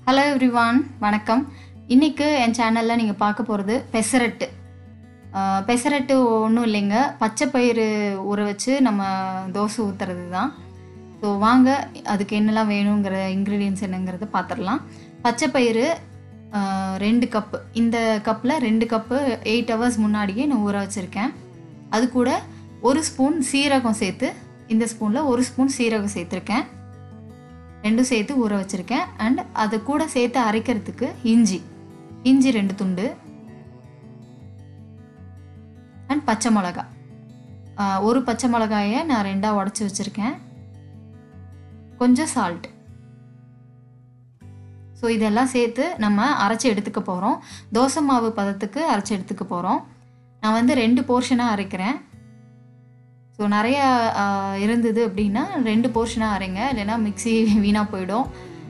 hello everyone வணக்கம் இன்றைக்கு என் சேனலில் நீங்கள் பார்க்க போகிறது பெசரட்டு ஆஹ் பெசரட்டு ஒன்றும் இல்லைங்க பச்சை பயிறு ஊற வச்சு நம்ம தோசை ஊற்றுறது தான் ஸோ வாங்க அதுக்கு என்னெல்லாம் வேணுங்கிற இன்க்ரீடியன்ஸ் என்னங்கிறத பார்த்துடலாம் பச்சை பயிறு ஆஹ் ரெண்டு கப்பு இந்த கப்பில் ரெண்டு கப்பு எயிட் ஹவர்ஸ் முன்னாடியே நான் ஊற வச்சுருக்கேன் அது கூட ஒரு ஸ்பூன் சீரகம் சேர்த்து இந்த ஸ்பூனில் ஒரு ஸ்பூன் சீரகம் சேர்த்துருக்கேன் ரெண்டும் சேர்த்து ஊற வச்சுருக்கேன் அண்ட் அது கூட சேர்த்து அரைக்கிறதுக்கு இஞ்சி இஞ்சி ரெண்டு துண்டு அண்ட் பச்சை மிளகா ஆஹ் ஒரு பச்சை மிளகாயை நான் ரெண்டாக உடச்சி வச்சுருக்கேன் கொஞ்சம் சால்ட் ஸோ இதெல்லாம் சேர்த்து நம்ம அரைச்சி எடுத்துக்க போகிறோம் தோசை மாவு பதத்துக்கு அரைச்சி எடுத்துக்க போகிறோம் நான் வந்து ரெண்டு போர்ஷனாக அரைக்கிறேன் ஸோ நிறையா ஆஹ், இருந்தது அப்படின்னா ரெண்டு போர்ஷனாக அரைங்க இல்லைன்னா மிக்ஸி வீணாக போயிடும்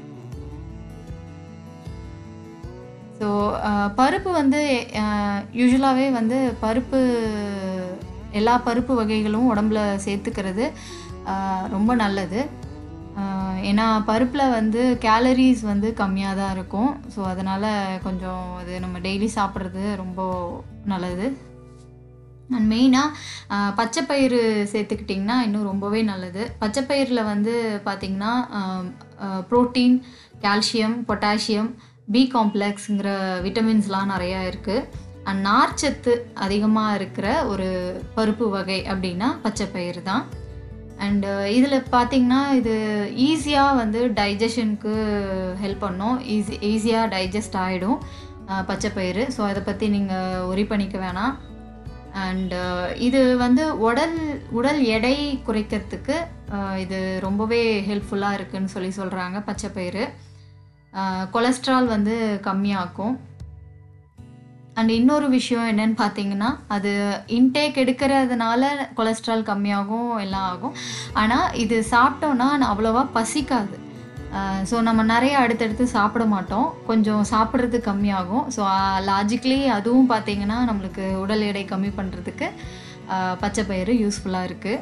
ஸோ பருப்பு வந்து யூஸ்வலாகவே வந்து பருப்பு எல்லா பருப்பு வகைகளும் உடம்புல சேர்த்துக்கிறது ஆஹ், ரொம்ப நல்லது ஆஹ், ஏன்னா பருப்பில் வந்து கேலரிஸ் வந்து கம்மியாக தான் இருக்கும் ஸோ அதனால் கொஞ்சம் அது நம்ம டெய்லி சாப்பிட்றது ரொம்ப நல்லது அண்ட் மெயினாக பச்சைப்பயிறு சேர்த்துக்கிட்டிங்கன்னா இன்னும் ரொம்பவே நல்லது பச்சைப்பயிரில் வந்து பார்த்திங்கன்னா ப்ரோட்டீன் கால்சியம் பொட்டாசியம் பி காம்ப்ளெக்ஸுங்கிற விட்டமின்ஸ்லாம் நிறையா இருக்குது அண்ட் நார்ச்சத்து அதிகமாக இருக்கிற ஒரு பருப்பு வகை அப்படின்னா பச்சைப்பயிறு தான் அண்டு இதில் பார்த்தீங்கன்னா இது ஈஸியாக வந்து டைஜஷனுக்கு ஹெல்ப் பண்ணும் ஈஸி ஈஸியாக டைஜஸ்ட் ஆகிடும் பச்சைப்பயிறு ஸோ அதை பற்றி நீங்கள் ஒரி பண்ணிக்க வேணாம் அண்ட் இது வந்து உடல் உடல் எடை குறைக்கிறதுக்கு அஹ், இது ரொம்பவே ஹெல்ப்ஃபுல்லாக இருக்குன்னு சொல்லி சொல்கிறாங்க பச்சைப்பயிறு கொலஸ்ட்ரால் வந்து கம்மியாக்கும் அண்ட் இன்னொரு விஷயம் என்னன்னு பார்த்தீங்கன்னா அது இன்டேக் எடுக்கிறதுனால கொலஸ்ட்ரால் கம்மியாகும் எல்லாம் ஆகும் ஆனால் இது சாப்பிட்டோன்னா அவ்வளோவா பசிக்காது ஸோ நம்ம நிறைய அடுத்தடுத்து சாப்பிட மாட்டோம் கொஞ்சம் சாப்பிட்றது கம்மியாகும் ஸோ லாஜிக்கலி அதுவும் பார்த்தீங்கன்னா நம்மளுக்கு உடல் எடை கம்மி பண்ணுறதுக்கு பச்சை பயிறு யூஸ்ஃபுல்லாக இருக்குது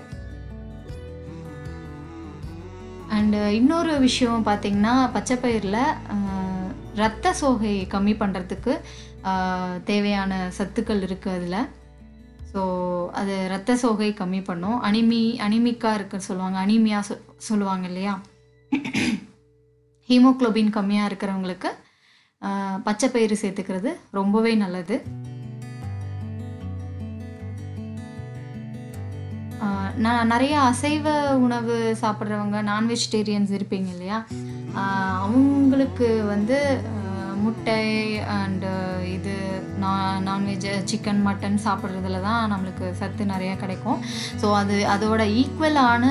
அண்டு இன்னொரு விஷயம் பார்த்தீங்கன்னா பச்சை பயிரில் ரத்த சோகை கம்மி பண்ணுறதுக்கு தேவையான சத்துக்கள் இருக்குது அதில் ஸோ அது ரத்த சோகை கம்மி பண்ணும் அனிமி அனிமிக்காக இருக்குன்னு சொல்லுவாங்க அனிமியா சொ சொல்லுவாங்க இல்லையா ஹீமோக்ளோபின் கம்மியாக இருக்கிறவங்களுக்கு ஆஹ், பச்சை பயிறு சேர்த்துக்கிறது ரொம்பவே நல்லது ஆஹ், நான் நிறைய அசைவ உணவு சாப்பிட்றவங்க நான் வெஜிடேரியன்ஸ் இருப்பீங்க இல்லையா ஆஹ், அவங்களுக்கு வந்து ஆஹ், முட்டை அண்டு இது நான் நான்வெஜ் சிக்கன் மட்டன் சாப்பிட்றதுல தான் நம்மளுக்கு சத்து நிறையா கிடைக்கும் ஸோ அது அதோட ஈக்குவலான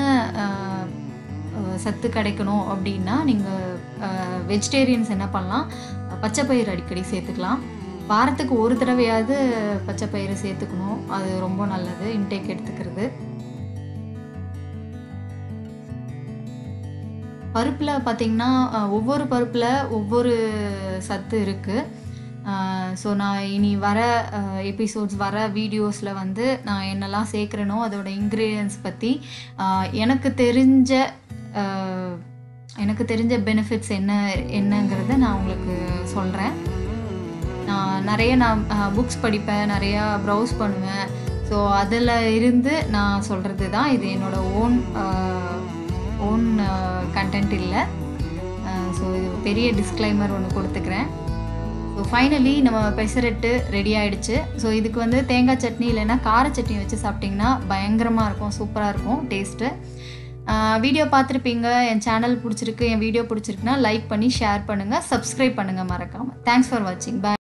சத்து கிடைக்கணும் அப்படின்னா நீங்கள் வெஜிடேரியன்ஸ் என்ன பண்ணலாம் பச்சை பயிறு அடிக்கடி சேர்த்துக்கலாம் வாரத்துக்கு ஒரு தடவையாவது பச்சை பயிறு சேர்த்துக்கணும் அது ரொம்ப நல்லது இன்டேக் எடுத்துக்கிறது பருப்பில் பார்த்தீங்கன்னா அஹ், ஒவ்வொரு பருப்பில் ஒவ்வொரு சத்து இருக்குது ஸோ நான் இனி வர எபிசோட்ஸ் வர வீடியோஸில் வந்து நான் என்னெல்லாம் சேர்க்குறேனோ அதோட இன்க்ரீடியன்ஸ் பற்றி எனக்கு தெரிஞ்ச அஹ், எனக்கு தெரிஞ்ச பெனிஃபிட்ஸ் என்ன என்னங்கிறத நான் உங்களுக்கு சொல்கிறேன் நான் நிறைய நான் புக்ஸ் படிப்பேன் நிறையா ப்ரௌஸ் பண்ணுவேன் ஸோ அதில் இருந்து நான் சொல்கிறது தான் இது என்னோட ஓன் ஓன் கண்டென்ட் இல்லை ஸோ இது பெரிய டிஸ்க்ளைமர் ஒன்று கொடுத்துக்கிறேன் ஸோ ஃபைனலி நம்ம பெசரட்டு ரெடி ஆயிடுச்சு ஸோ இதுக்கு வந்து தேங்காய் சட்னி இல்லைன்னா கார சட்னி வச்சு சாப்பிட்டிங்கன்னா பயங்கரமாக இருக்கும் சூப்பராக இருக்கும் டேஸ்ட்டு வீடியோ பார்த்துருப்பீங்க என் சேனல் பிடிச்சிருக்கு என் வீடியோ பிடிச்சிருக்குன்னா லைக் பண்ணி ஷேர் பண்ணுங்கள் சப்ஸ்கிரைப் பண்ணுங்கள் மறக்காமல் தேங்க்ஸ் ஃபார் வாட்சிங் பை